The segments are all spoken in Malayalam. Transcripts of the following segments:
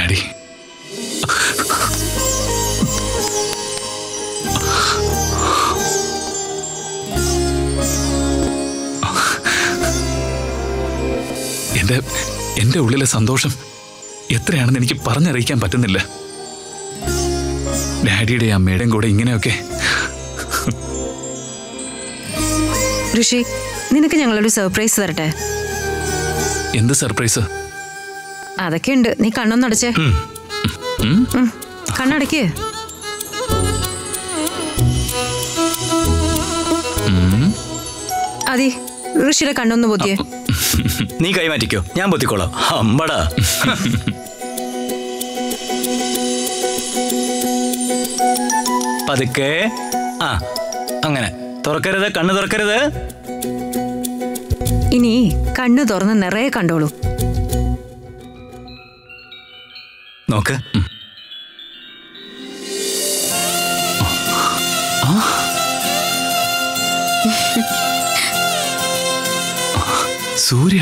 ഡാഡി എന്റെ എന്റെ ഉള്ളിലെ സന്തോഷം എത്രയാണെന്ന് എനിക്ക് പറഞ്ഞറിയിക്കാൻ പറ്റുന്നില്ല ഡാഡിയുടെയും അമ്മയുടെയും കൂടെ ഇങ്ങനെയൊക്കെ ഋഷി നിനക്ക് ഞങ്ങളൊരു സർപ്രൈസ് തരട്ടെ എന്ത് സർപ്രൈസ് അതൊക്കെ ഉണ്ട് നീ കണ്ണൊന്ന് അടച്ചേ ഉം? ഉം, കണ്ണടയ്ക്ക് അതി ഋഷിയുടെ കണ്ണൊന്ന് പൊത്തിയേ നീ കൈമാറ്റിക്കോ ഞാൻ പൊത്തിക്കോളാം അമ്പടാ പതുക്കെ ആ അങ്ങനെ തുറക്കരുത് കണ്ണ് തുറക്കരുത് ഇനി കണ്ണ് തുറന്ന് നിറയെ കണ്ടോളൂ നോക്ക് സൂര്യ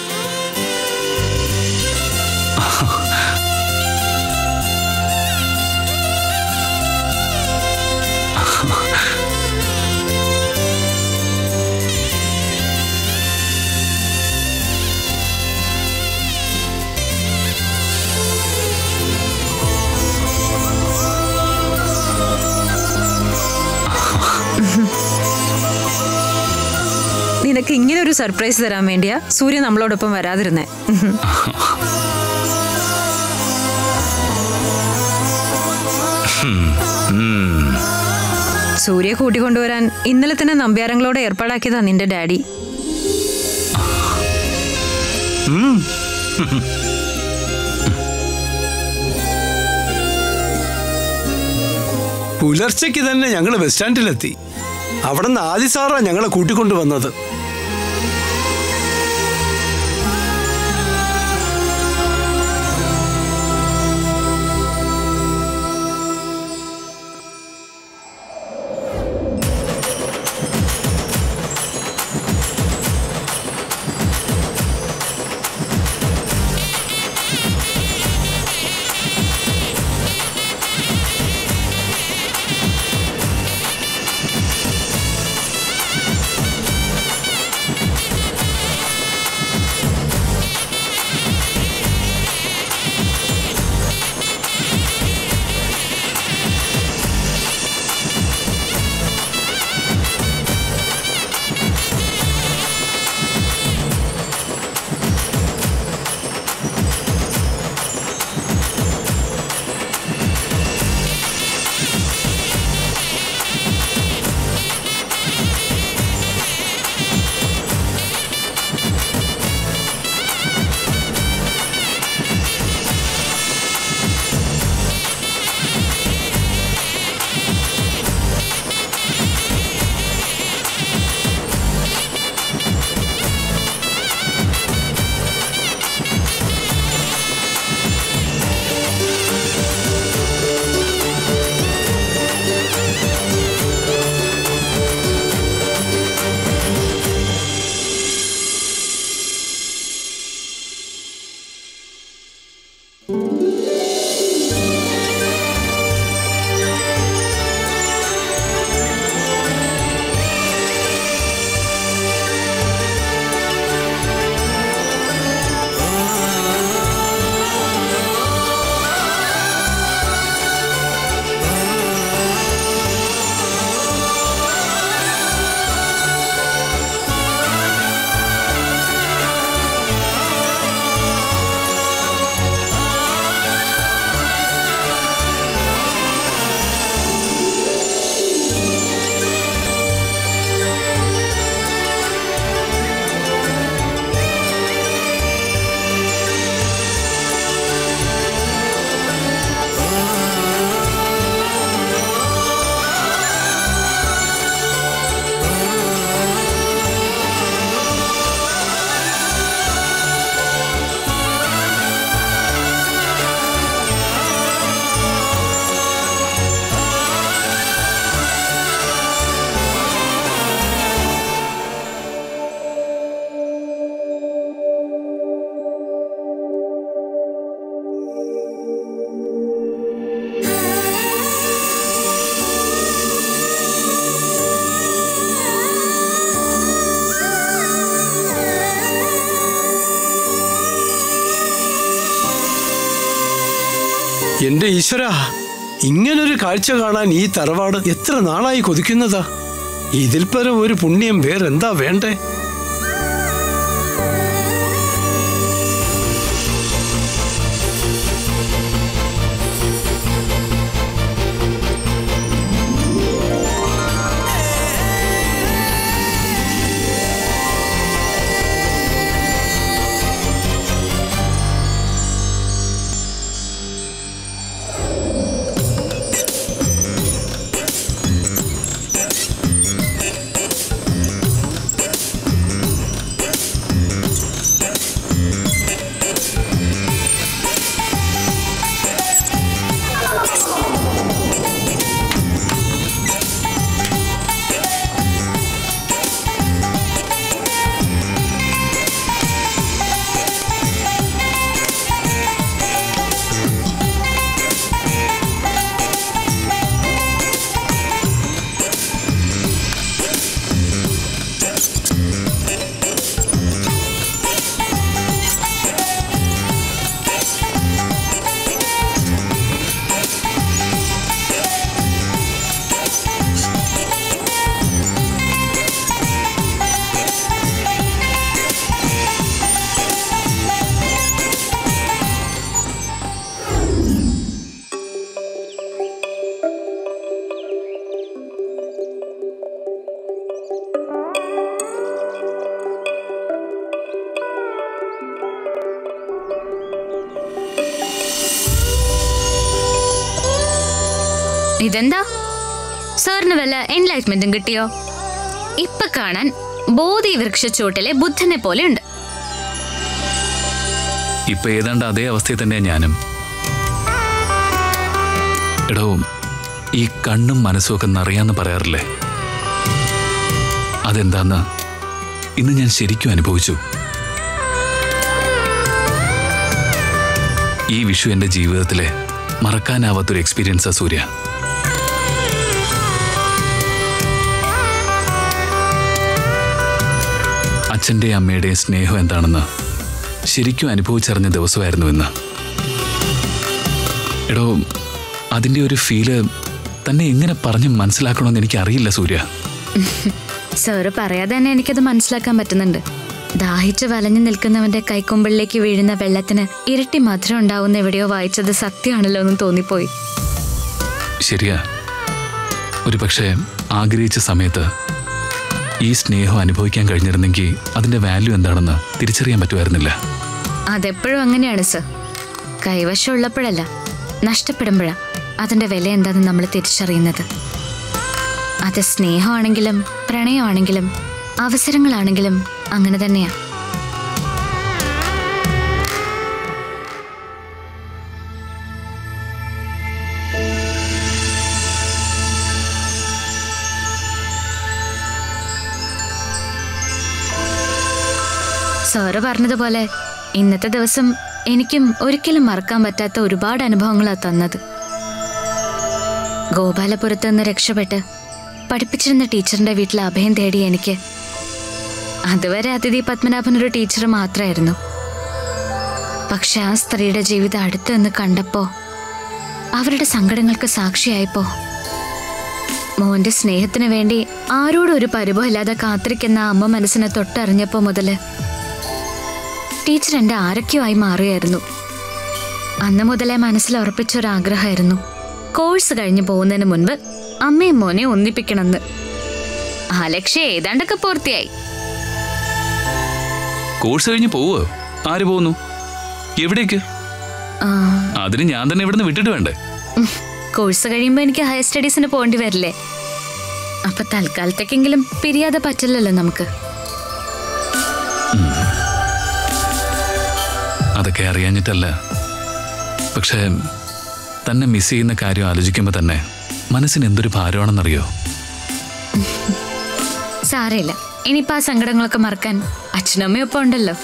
നിനക്ക് ഇങ്ങനെ ഒരു സർപ്രൈസ് തരാൻ വേണ്ടിയാ സൂര്യ നമ്മളോടൊപ്പം വരാതിരുന്നേ സൂര്യ കൂട്ടിക്കൊണ്ടുവരാൻ ഇന്നലെ തന്നെ നമ്പ്യാരങ്ങളോട് ഏർപ്പാടാക്കിയതാ നിന്റെ ഡാഡി ഉം. പുലർച്ചയ്ക്ക് തന്നെ ഞങ്ങൾ ബസ് സ്റ്റാൻഡിലെത്തി അവിടെ നിന്ന് ആദി സാറാ ഞങ്ങളെ കൂട്ടിക്കൊണ്ടുവന്നത് എന്റെ ഈശ്വര ഇങ്ങനൊരു കാഴ്ച കാണാൻ ഈ തറവാട് എത്ര നാളായി കൊതിക്കുന്നതാ ഇതിൽ പരം ഒരു പുണ്യം വേറെന്താ വേണ്ടേ ഇതെന്താ സാറിന് വല്ല എൻലൈറ്റ്മെന്റും കിട്ടിയോ ഇപ്പൊ കാണാൻ ബോധി വൃക്ഷച്ചോട്ടിലെ ബുദ്ധനെ പോലെ ഉണ്ട് ഇപ്പൊ ഏതാണ്ട് അതേ അവസ്ഥയിൽ തന്നെയാ ഞാനും എടോ ഈ കണ്ണും മനസ്സും ഒക്കെ നിറയാന്ന് പറയാറില്ലേ അതെന്താന്ന് ഇന്ന് ഞാൻ ശരിക്കും അനുഭവിച്ചു ഈ വിഷു എൻ്റെ ജീവിതത്തിലെ മറക്കാനാവാത്തൊരു എക്സ്പീരിയൻസാ സൂര്യ അച്ഛൻ്റെയും അമ്മയുടെയും സ്നേഹം എന്താണെന്ന് ശരിക്കും അനുഭവിച്ചറിഞ്ഞ ദിവസമായിരുന്നു ഇന്ന് എടോ അതിൻ്റെ ഒരു ഫീല് തന്നെ എങ്ങനെ പറഞ്ഞ് മനസ്സിലാക്കണമെന്ന് എനിക്കറിയില്ല സൂര്യ സാറ് പറയാതെ തന്നെ എനിക്കത് മനസ്സിലാക്കാൻ പറ്റുന്നുണ്ട് ദാഹിച്ച് വലഞ്ഞു നിൽക്കുന്നവന്റെ കൈക്കൊമ്പിളിലേക്ക് വീഴുന്ന വെള്ളത്തിന് ഇരട്ടി മധുരം ഉണ്ടാവുന്ന എവിടെയോ വായിച്ചത് സത്യമാണല്ലോ എന്ന് തോന്നിപ്പോയി ശരിയാ ഒരു പക്ഷേ ആഗ്രഹിച്ച സമയത്ത് ഈ സ്നേഹം അനുഭവിക്കാൻ കഴിഞ്ഞിരുന്നെങ്കിൽ അതിൻ്റെ വാല്യൂ എന്താണെന്ന് തിരിച്ചറിയാൻ പറ്റുമായിരുന്നില്ല അതെപ്പോഴും അങ്ങനെയാണ് സർ കൈവശം ഉള്ളപ്പോഴല്ല നഷ്ടപ്പെടുമ്പോഴാ അതിന്റെ വില എന്താണെന്ന് നമ്മൾ തിരിച്ചറിയുന്നത് അത് സ്നേഹമാണെങ്കിലും പ്രണയമാണെങ്കിലും അവസരങ്ങളാണെങ്കിലും അങ്ങനെ തന്നെയാ സാറ് പറഞ്ഞതുപോലെ ഇന്നത്തെ ദിവസം എനിക്കും ഒരിക്കലും മറക്കാൻ പറ്റാത്ത ഒരുപാട് അനുഭവങ്ങളാണ് തന്നത് ഗോപാലപുരത്ത് നിന്ന് രക്ഷപ്പെട്ട് പഠിപ്പിച്ചിരുന്ന ടീച്ചറിന്റെ വീട്ടിൽ അഭയം തേടി എനിക്ക് അതുവരെ അതിഥി പത്മനാഭൻ ഒരു ടീച്ചർ മാത്രമായിരുന്നു പക്ഷെ ആ സ്ത്രീയുടെ ജീവിതം അടുത്ത് നിന്ന് കണ്ടപ്പോ അവരുടെ സങ്കടങ്ങൾക്ക് സാക്ഷിയായപ്പോ മോന്റെ സ്നേഹത്തിന് വേണ്ടി ആരോടും ഒരു പരിഭവമില്ലാതെ കാത്തിരിക്കുന്ന ആ അമ്മ മനസ്സിനെ തൊട്ടറിഞ്ഞപ്പോ മുതല് ടീച്ചർ എൻ്റെ ആരൊക്കെയോ ആയി മാറുകയായിരുന്നു അന്ന് മുതലേ മനസ്സിൽ ഉറപ്പിച്ചൊരാഗ്രഹമായിരുന്നു കോഴ്സ് കഴിഞ്ഞു പോകുന്നതിന് മുൻപ് അമ്മയും മോനെ ഒന്നിപ്പിക്കണമെന്ന് ആ ലക്ഷ്യം ഏതാണ്ടൊക്കെ പൂർത്തിയായി കോഴ്സ് കഴിഞ്ഞ് പോവോ ആര് പോകുന്നു എവിടേക്ക് ആ, അതിന് ഞാൻ തന്നെ ഇവിടുന്ന് വിട്ടിട്ട് വേണ്ടേ ഉം, കോഴ്സ് കഴിയുമ്പോൾ എനിക്ക് ഹയർ സ്റ്റഡീസിന് പോകേണ്ടി വരില്ലേ അപ്പൊ തൽക്കാലത്തേക്കെങ്കിലും പിരിയാതെ പറ്റില്ലല്ലോ നമുക്ക് അതൊക്കെ അറിയാഞ്ഞിട്ടല്ല പക്ഷേ തന്നെ മിസ് ചെയ്യുന്ന കാര്യം ആലോചിക്കുമ്പോൾ തന്നെ മനസ്സിന് എന്തൊരു ഭാരമാണെന്നറിയോ സാരമില്ല ഇനിയിപ്പോ ആ സങ്കടങ്ങളൊക്കെ മറക്കാൻ അച്ഛനും അമ്മയും ഒപ്പം ഉണ്ടല്ലോ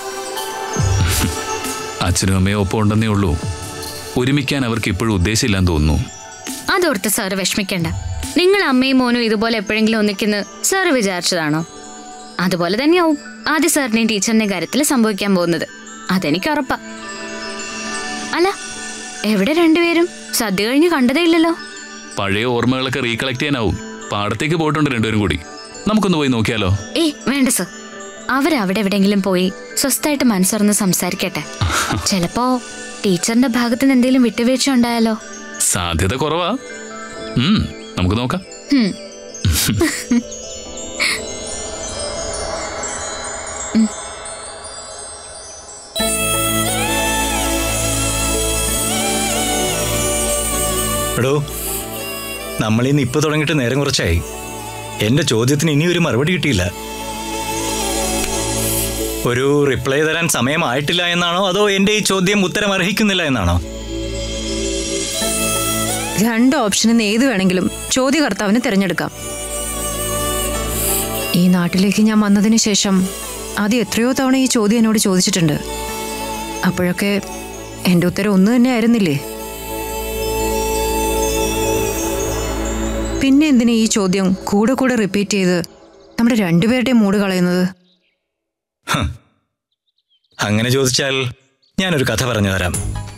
അച്ഛനും അമ്മയും ഒപ്പം ഉണ്ടെന്നേ ഉള്ളൂ ഒരുമിക്കാൻ അവർക്ക് ഇപ്പോഴും ഉദ്ദേശമില്ലാന്ന് തോന്നുന്നു അതോർത്ത് സാറ് വിഷമിക്കണ്ട നിങ്ങൾ അമ്മയും മോനും ഇതുപോലെ എപ്പോഴെങ്കിലും ഒന്നിക്കുന്ന സാറ് വിചാരിച്ചതാണോ അതുപോലെ തന്നെയാവും ആദ്യ സാറിന്റെയും ടീച്ചറിന്റെയും കാര്യത്തിൽ സംഭവിക്കാൻ പോകുന്നത് അതെനിക്ക് ഉറപ്പാ അല്ല എവിടെ രണ്ടുപേരും സദ്യ കഴിഞ്ഞ് കണ്ടതേ ഇല്ലല്ലോ പഴയ ഓർമ്മകളൊക്കെ റീകളക്ട് ചെയ്യാനാവും പാടത്തേക്ക് പോയിട്ടുണ്ട് രണ്ടുപേരും കൂടി നമുക്കൊന്ന് പോയി നോക്കിയാലോ ഏയ് വേണ്ട സർ അവരവിടെ എവിടെയെങ്കിലും പോയി സ്വസ്ഥായിട്ട് മനസ്സറിഞ്ഞ് സംസാരിക്കട്ടെ ചിലപ്പോ ടീച്ചറിന്റെ ഭാഗത്ത് നിന്ന് എന്തെങ്കിലും വിട്ടുവീഴ്ച ഉണ്ടായാലോ സാധ്യത കുറവാ ഉം, നമുക്ക് നോക്കാം ഹും. എടോ നമ്മൾ ഇന്ന് ഇപ്പൊ തുടങ്ങിയിട്ട് നേരം കുറച്ചായി എന്റെ ചോദ്യത്തിന് ഇനി ഒരു മറുപടി കിട്ടിയില്ല ഒരു റിപ്ലൈ തരാൻ സമയമായിട്ടില്ല എന്നാണോ അതോ എന്റെ ഈ ചോദ്യം ഉത്തരം അർഹിക്കുന്നില്ല എന്നാണോ രണ്ട് ഓപ്ഷനിൽ നിന്ന് ഏത് വേണമെങ്കിലും ചോദ്യകർത്താവിന് തിരഞ്ഞെടുക്കാം ഈ നാട്ടിലേക്ക് ഞാൻ വന്നതിന് ശേഷം ആദ്യം എത്രയോ തവണ ഈ ചോദ്യം എന്നോട് ചോദിച്ചിട്ടുണ്ട് അപ്പോഴൊക്കെ എൻ്റെ ഉത്തരം ഒന്ന് തന്നെ ആയിരുന്നില്ലേ പിന്നെ എന്തിനാ ഈ ചോദ്യം കൂടെ കൂടെ റിപ്പീറ്റ് ചെയ്ത് നമ്മുടെ രണ്ടുപേരുടെയും മൂഡ് കളയുന്നത് അങ്ങനെ ചോദിച്ചാൽ ഞാനൊരു കഥ പറഞ്ഞു തരാം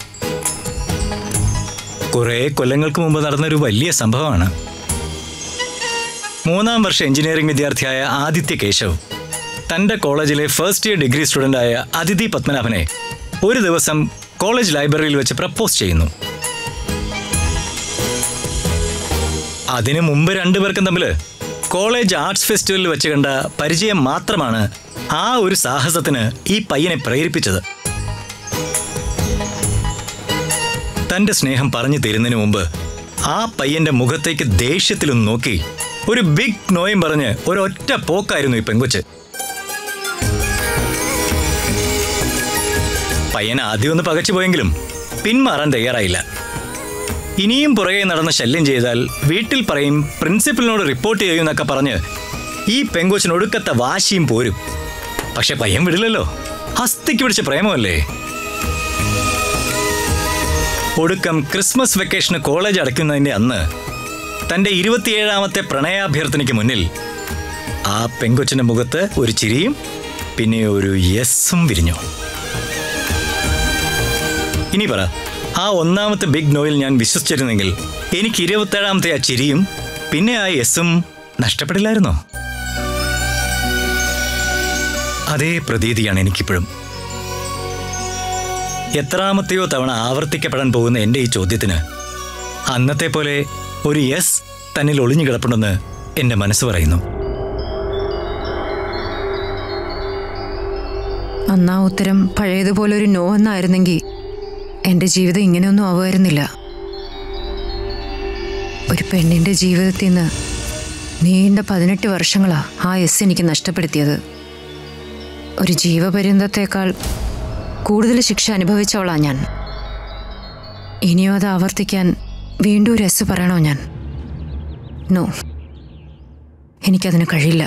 കുറെ കൊല്ലങ്ങൾക്ക് മുമ്പ് നടന്നൊരു വലിയ സംഭവമാണ് മൂന്നാം വർഷ എഞ്ചിനീയറിംഗ് വിദ്യാർത്ഥിയായ ആദിത്യ കേശവ് തന്റെ കോളേജിലെ ഫസ്റ്റ് ഇയർ ഡിഗ്രി സ്റ്റുഡന്റായ അതിഥി പത്മനാഭനെ ഒരു ദിവസം കോളേജ് ലൈബ്രറിയിൽ വെച്ച് പ്രപ്പോസ് ചെയ്യുന്നു അതിനു മുമ്പ് രണ്ടുപേർക്കും തമ്മിൽ കോളേജ് ആർട്സ് ഫെസ്റ്റിവലിൽ വെച്ച് കണ്ട പരിചയം മാത്രമാണ് ആ ഒരു സാഹസത്തിന് ഈ പയ്യനെ പ്രേരിപ്പിച്ചത് തന്റെ സ്നേഹം പറഞ്ഞു തരുന്നതിന് മുമ്പ് ആ പയ്യന്റെ മുഖത്തേക്ക് ദേഷ്യത്തിലൊന്ന് നോക്കി ഒരു ബിഗ് നോയും പറഞ്ഞ് ഒരൊറ്റ പോക്കായിരുന്നു ഈ പെങ്കൊച്ച് പയ്യൻ ആദ്യം ഒന്ന് പകച്ചു പോയെങ്കിലും പിന്മാറാൻ തയ്യാറായില്ല ഇനിയും പുറകെ നടന്ന് ശല്യം ചെയ്താൽ വീട്ടിൽ പറയും പ്രിൻസിപ്പലിനോട് റിപ്പോർട്ട് ചെയ്യുമെന്നൊക്കെ പറഞ്ഞ് ഈ പെങ്കൊച്ചിന് ഒടുക്കത്തെ വാശിയും പോരും പക്ഷെ പയ്യൻ വിടില്ലല്ലോ ഹസ്തിക്ക് പിടിച്ച പ്രേമമല്ലേ ഒടുക്കം ക്രിസ്മസ് വെക്കേഷന് കോളേജ് അടയ്ക്കുന്നതിന്റെ അന്ന് തന്റെ ഇരുപത്തിയേഴാമത്തെ പ്രണയാഭ്യർത്ഥനയ്ക്ക് മുന്നിൽ ആ പെങ്കൊച്ചിന്റെ മുഖത്ത് ഒരു ചിരിയും പിന്നെ ഒരു യെസ്സും വിരിഞ്ഞു ഇനി പറ ആ ഒന്നാമത്തെ ബിഗ് നോയിൽ ഞാൻ വിശ്വസിച്ചിരുന്നെങ്കിൽ എനിക്ക് ഇരുപത്തേഴാമത്തെ ആ ചിരിയും പിന്നെ ആ യെസ്സും നഷ്ടപ്പെടില്ലായിരുന്നോ അതേ പ്രതീതിയാണ് എനിക്കിപ്പോഴും എത്രാമത്തെയോ തവണ ആവർത്തിക്കപ്പെടാൻ പോകുന്ന എൻ്റെ ഈ ചോദ്യത്തിന് അന്നത്തെ പോലെ ഒരു യെസ് തന്നിൽ ഒളിഞ്ഞു കിടപ്പുണ്ടെന്ന് എൻ്റെ മനസ്സ് പറയുന്നു അന്നാ ഉത്തരം പഴയതുപോലെ ഒരു നോ എന്നായിരുന്നെങ്കിൽ എൻ്റെ ജീവിതം ഇങ്ങനെയൊന്നും ആവുമായിരുന്നില്ല ഒരു പെണ്ണിൻ്റെ ജീവിതത്തിൽ നിന്ന് നീണ്ട പതിനെട്ട് വർഷങ്ങളാ ആ എസ് എനിക്ക് നഷ്ടപ്പെടുത്തിയത് ഒരു ജീവപര്യന്തത്തേക്കാൾ കൂടുതൽ ശിക്ഷ അനുഭവിച്ചവളാ ഞാൻ ഇനിയും അത് ആവർത്തിക്കാൻ വീണ്ടും ഒരു എസ് പറയണോ ഞാൻ നോ എനിക്കതിന് കഴിയില്ല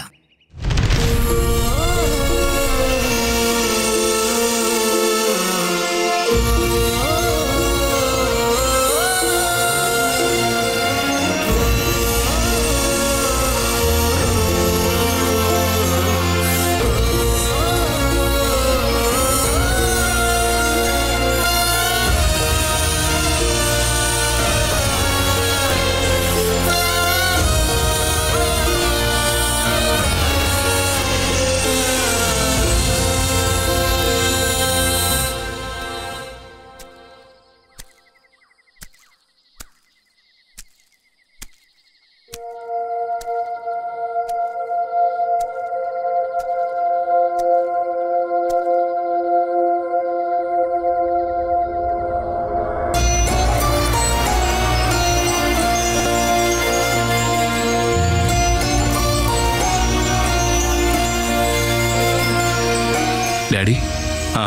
ഡാഡി ആ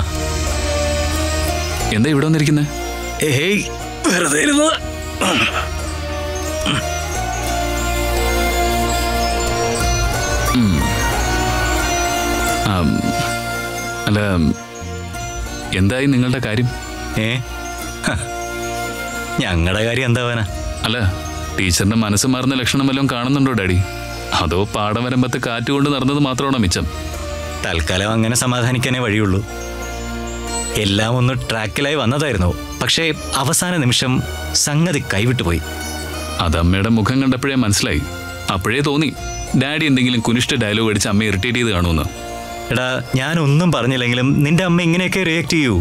എന്താ ഇവിടെ വന്നിരിക്കുന്നത് ഏയ് വെറുതെ ഇരുന്നത് അല്ല എന്തായി നിങ്ങളുടെ കാര്യം ഏ ഞങ്ങളുടെ കാര്യം എന്താവാനാ അല്ല ടീച്ചറിന്റെ മനസ്സ് മാറുന്ന ലക്ഷണം വല്ലതും കാണുന്നുണ്ടോ ഡാഡി അതോ പാടം വരമ്പത്ത് കാറ്റ് കൊണ്ട് നടന്നത് മാത്രമാണോ മിച്ചം തൽക്കാലം അങ്ങനെ സമാധാനിക്കാനേ വഴിയുള്ളൂ എല്ലാം ഒന്ന് ട്രാക്കിലായി വന്നതായിരുന്നു പക്ഷേ അവസാന നിമിഷം സംഗതി കൈവിട്ടുപോയി അത് അമ്മയുടെ മുഖം കണ്ടപ്പോഴേ മനസ്സിലായി അപ്പോഴേ തോന്നി ഡാഡി എന്തെങ്കിലും കുനിഷ്ട ഡയലോഗ് അടിച്ച് അമ്മയെ ഇറിറ്റേറ്റ് ചെയ്ത് കാണുമെന്ന് എടാ ഞാൻ ഒന്നും പറഞ്ഞില്ലെങ്കിലും നിന്റെ അമ്മ ഇങ്ങനെയൊക്കെ റിയാക്ട് ചെയ്യൂ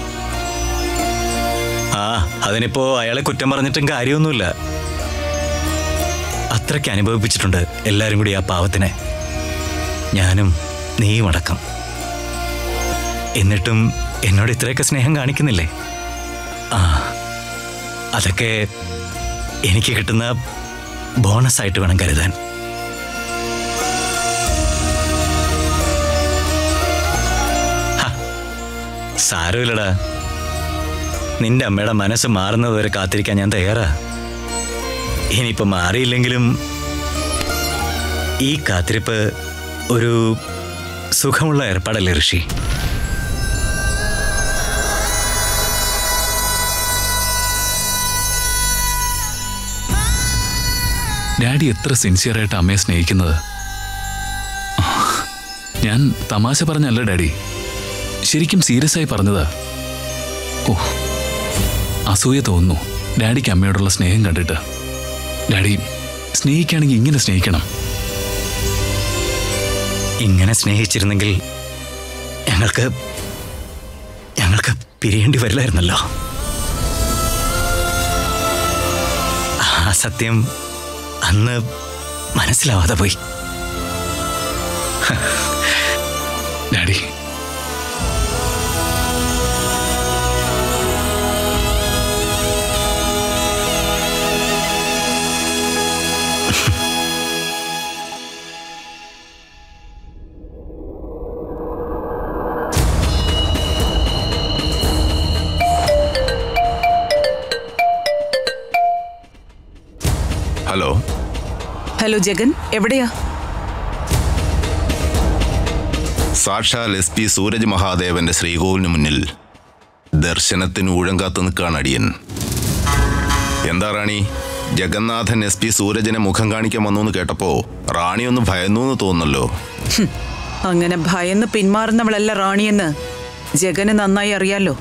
ആ അതിനിപ്പോ അയാളെ കുറ്റം പറഞ്ഞിട്ടും കാര്യമൊന്നുമില്ല അത്രയ്ക്ക് അനുഭവിപ്പിച്ചിട്ടുണ്ട് എല്ലാരും കൂടി ആ പാവത്തിനെ ഞാനും നീയും അടക്കം എന്നിട്ടും എന്നോട് ഇത്രയൊക്കെ സ്നേഹം കാണിക്കുന്നില്ലേ ആ അതൊക്കെ എനിക്ക് കിട്ടുന്ന ബോണസ് ആയിട്ട് വേണം കരുതാൻ ഹ, സാരമില്ലടാ നിന്റെ അമ്മയുടെ മനസ്സ് മാറുന്നത് വരെ കാത്തിരിക്കാൻ ഞാൻ തയ്യാറാ ഇനിയിപ്പോ മാറിയില്ലെങ്കിലും ഈ കാത്തിരിപ്പ് ഒരു സുഖമുള്ള ഏർപ്പാടല്ലേ ഋഷി ഡാഡി എത്ര സിൻസിയറായിട്ട് അമ്മയെ സ്നേഹിക്കുന്നത് ഞാൻ തമാശ പറഞ്ഞല്ല ഡാഡി ശരിക്കും സീരിയസ് ആയി പറഞ്ഞതാ ഓ അസൂയ തോന്നുന്നു ഡാഡിക്ക് അമ്മയോടുള്ള സ്നേഹം കണ്ടിട്ട് ഡാഡി സ്നേഹിക്കുകയാണെങ്കിൽ ഇങ്ങനെ സ്നേഹിക്കണം ഇങ്ങനെ സ്നേഹിച്ചിരുന്നെങ്കിൽ ഞങ്ങൾക്ക് ഞങ്ങൾക്ക് പിരിയേണ്ടി വരില്ലായിരുന്നല്ലോ ആ സത്യം അന്ന് മനസ്സിലാവാതെ പോയി ഡാഡി ഹലോ ഹലോ ജഗൻ എവിടെയാ സാക്ഷാൽ എസ് പി സൂരജ് മഹാദേവന്റെ ശ്രീകോവിലിന് മുന്നിൽ ദർശനത്തിന് ഊഴങ്കാത്ത് നിൽക്കാണ് അടിയൻ എന്താ റാണി ജഗന്നാഥൻ എസ് പി സൂരജിനെ മുഖം കാണിക്കാൻ വന്നു എന്ന് കേട്ടപ്പോ റാണി ഒന്ന് ഭയന്നു എന്ന് തോന്നുന്നല്ലോ അങ്ങനെ ഭയന്ന് പിന്മാറുന്നവളല്ല റാണിയെന്ന് ജഗന് നന്നായി അറിയാലോ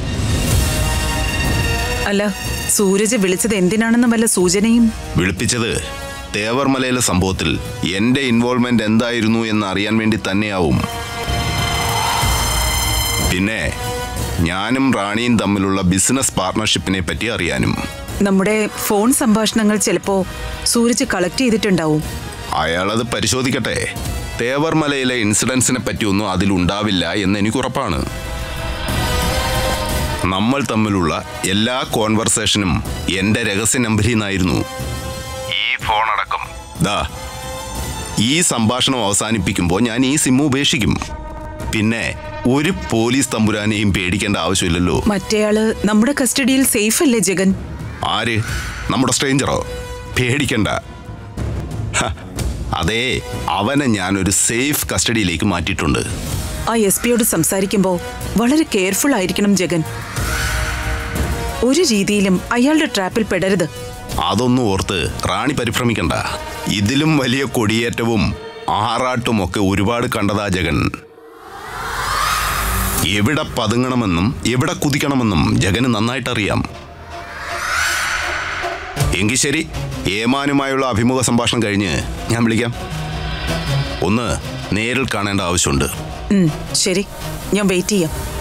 അല്ല സൂരജ് വിളിച്ചത് എന്തിനാണെന്ന് വല്ല സൂചനയും വിളിപ്പിച്ചത് തേവർമലയിലെ സംഭവത്തിൽ എന്റെ ഇൻവോൾവ്മെന്റ് എന്തായിരുന്നു എന്ന് അറിയാൻ വേണ്ടി തന്നെയാവും പിന്നെ ഞാനും റാണിയും തമ്മിലുള്ള ബിസിനസ് പാർട്ണർഷിപ്പിനെ പറ്റി അറിയാനും നമ്മുടെ ഫോൺ സംഭാഷണങ്ങൾ ചിലപ്പോ സൂരജ് കളക്ട് ചെയ്തിട്ടുണ്ടാവും അയാളത് പരിശോധിക്കട്ടെ തേവർമലയിലെ ഇൻസിഡൻസിനെ പറ്റിയൊന്നും അതിലുണ്ടാവില്ല എന്ന് എനിക്ക് ഉറപ്പാണ് നമ്മൾ തമ്മിലുള്ള എല്ലാ കോൺവെർസേഷനും എന്റെ രഹസ്യ നമ്പരിൽ നിന്നായിരുന്നു ഈ ഫോൺ അടക്കം ദാ ഈ സംഭാഷണം അവസാനിപ്പിക്കുമ്പോൾ ഞാൻ ഈ സിം ഉപേക്ഷിക്കും പിന്നെ ഒരു പോലീസ് തമ്പുരാനെയും പേടിക്കേണ്ട ആവശ്യമില്ലല്ലോ മറ്റേയാള് നമ്മുടെ കസ്റ്റഡിയിൽ സേഫ് അല്ലേ ജഗൻ ആര് നമ്മുടെ സ്ട്രേഞ്ചറോ പേടിക്കണ്ട ഹ, അതേ അവനെ ഞാനൊരു സേഫ് കസ്റ്റഡിയിലേക്ക് മാറ്റിയിട്ടുണ്ട് ആ എസ് പിയോട് സംസാരിക്കുമ്പോൾ വളരെ കെയർഫുൾ ആയിരിക്കണം ജഗൻ ഒരു രീതിയിലും അയാളുടെ ട്രാപ്പിൽ പെടരുത് അതൊന്നും ഓർത്ത് റാണി പരിഭ്രമിക്കണ്ട ഇതിലും വലിയ കൊടിയേറ്റവും ആറാട്ടും ഒക്കെ ഒരുപാട് കണ്ടതാ ജഗൻ എവിടെ പതുങ്ങണമെന്നും എവിടെ കുതിക്കണമെന്നും ജഗന് നന്നായിട്ടറിയാം എങ്കിൽ ശരി ഏമാനുമായുള്ള അഭിമുഖ സംഭാഷണം കഴിഞ്ഞ് ഞാൻ വിളിക്കാം ഒന്ന് നേരിൽ കാണേണ്ട ആവശ്യമുണ്ട് ഉം, ശരി ഞാൻ വെയിറ്റ് ചെയ്യാം